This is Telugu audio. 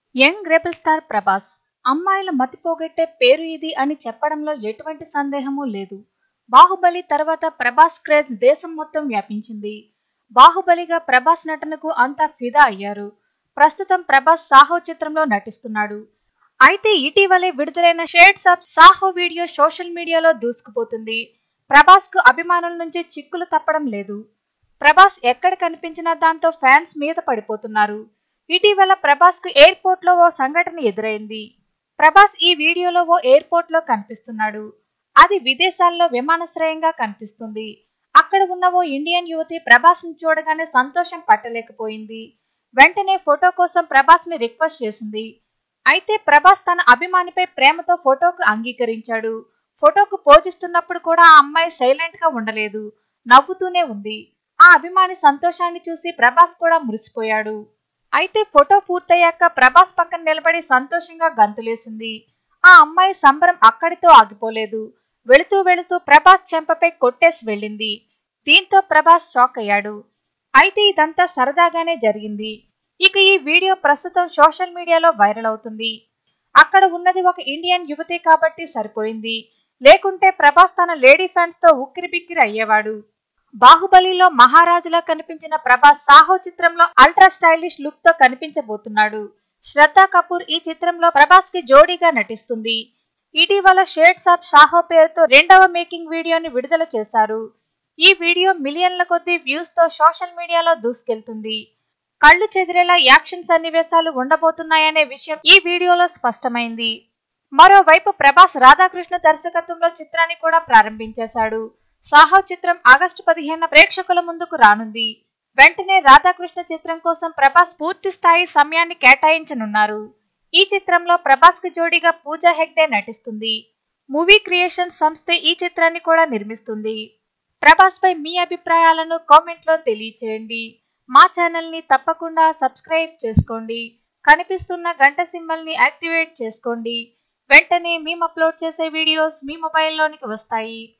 యంగ్ రెబల్ స్టార్ ప్రభాస్ అమ్మాయిల మతిపోగొట్టే పేరు ఇది అని చెప్పడంలో ఎటువంటి సందేహమూ లేదు బాహుబలి తర్వాత ప్రభాస్ క్రేజ్ దేశం మొత్తం వ్యాపించింది బాహుబలిగా ప్రభాస్ నటనకు అంతా ఫిదా అయ్యారు ప్రస్తుతం ప్రభాస్ సాహో చిత్రంలో నటిస్తున్నాడు అయితే ఇటీవలే విడుదలైన shades of Saaho video social మీడియాలో దూసుకుపోతుంది ప్రభాస్ కు అభిమానుల నుంచి చిక్కులు తప్పడం లేదు ప్రభాస్ ఎక్కడ కనిపించినా దాంతో ఫ్యాన్స్ మీద పడిపోతున్నారు ఇటీవల ప్రభాస్ కు ఎయిర్పోర్ట్ లో ఓ సంఘటన ఎదురైంది ప్రభాస్ ఈ వీడియోలో ఓ ఎయిర్పోర్ట్ లో కనిపిస్తున్నాడు అది విదేశాల్లో విమానాశ్రయంగా కనిపిస్తుంది అక్కడ ఉన్న ఓ ఇండియన్ యువతి ప్రభాస్ ని చూడగానే సంతోషం పట్టలేకపోయింది వెంటనే ఫోటో కోసం ప్రభాస్ ని రిక్వెస్ట్ చేసింది అయితే ప్రభాస్ తన అభిమానిపై ప్రేమతో ఫోటోకు అంగీకరించాడు ఫోటోకు పోజిస్తున్నప్పుడు కూడా ఆ అమ్మాయి సైలెంట్ గా ఉండలేదు నవ్వుతూనే ఉంది ఆ అభిమాని సంతోషాన్ని చూసి ప్రభాస్ కూడా మురిసిపోయాడు అయితే ఫోటో పూర్తయ్యాక ప్రభాస్ పక్కన నిలబడి సంతోషంగా గంతులేసింది ఆ అమ్మాయి సంబరం అక్కడితో ఆగిపోలేదు వెళుతూ వెళుతూ ప్రభాస్ చెంపపై కొట్టేసి వెళ్ళింది దీంతో ప్రభాస్ షాక్ అయ్యాడు అయితే ఇదంతా సరదాగానే జరిగింది ఇక ఈ వీడియో ప్రస్తుతం సోషల్ మీడియాలో వైరల్ అవుతుంది అక్కడ ఉన్నది ఒక ఇండియన్ యువతి కాబట్టి సరిపోయింది లేకుంటే ప్రభాస్ తన లేడీ ఫ్యాన్స్ తో ఉక్కిరి బిక్కిరి అయ్యేవాడు బాహుబలిలో మహారాజులా కనిపించిన ప్రభాస్ సాహో చిత్రంలో అల్ట్రా స్టైలిష్ లుక్ తో కనిపించబోతున్నాడు శ్రద్ధా కపూర్ ఈ చిత్రంలో ప్రభాస్ కి జోడీగా నటిస్తుంది ఇటీవల షేడ్స్ ఆఫ్ సాహో పేరుతో రెండవ మేకింగ్ వీడియోని విడుదల చేశారు ఈ వీడియో మిలియన్ల కొద్దీ వ్యూస్ తో సోషల్ మీడియాలో దూసుకెళ్తుంది కళ్ళు చెదిరేలా యాక్షన్ సన్నివేశాలు ఉండబోతున్నాయనే విషయం ఈ వీడియోలో స్పష్టమైంది మరోవైపు ప్రభాస్ రాధాకృష్ణ దర్శకత్వంలో చిత్రాన్ని కూడా ప్రారంభించేశాడు సాహో చిత్రం ఆగస్టు పదిహేను ప్రేక్షకుల ముందుకు రానుంది వెంటనే రాధాకృష్ణ చిత్రం కోసం ప్రభాస్ పూర్తి స్థాయి సమయాన్ని కేటాయించనున్నారు ఈ చిత్రంలో ప్రభాస్ కి జోడీగా పూజా హెగ్డే నటిస్తుంది మూవీ క్రియేషన్ సంస్థ ఈ చిత్రాన్ని కూడా నిర్మిస్తుంది ప్రభాస్ పై మీ అభిప్రాయాలను కామెంట్ లో తెలియచేయండి మా ఛానల్ ని తప్పకుండా సబ్స్క్రైబ్ చేసుకోండి కనిపిస్తున్న గంట సింబల్ ని యాక్టివేట్ చేసుకోండి వెంటనే మేము అప్లోడ్ చేసే వీడియోస్ మీ మొబైల్లోనికి వస్తాయి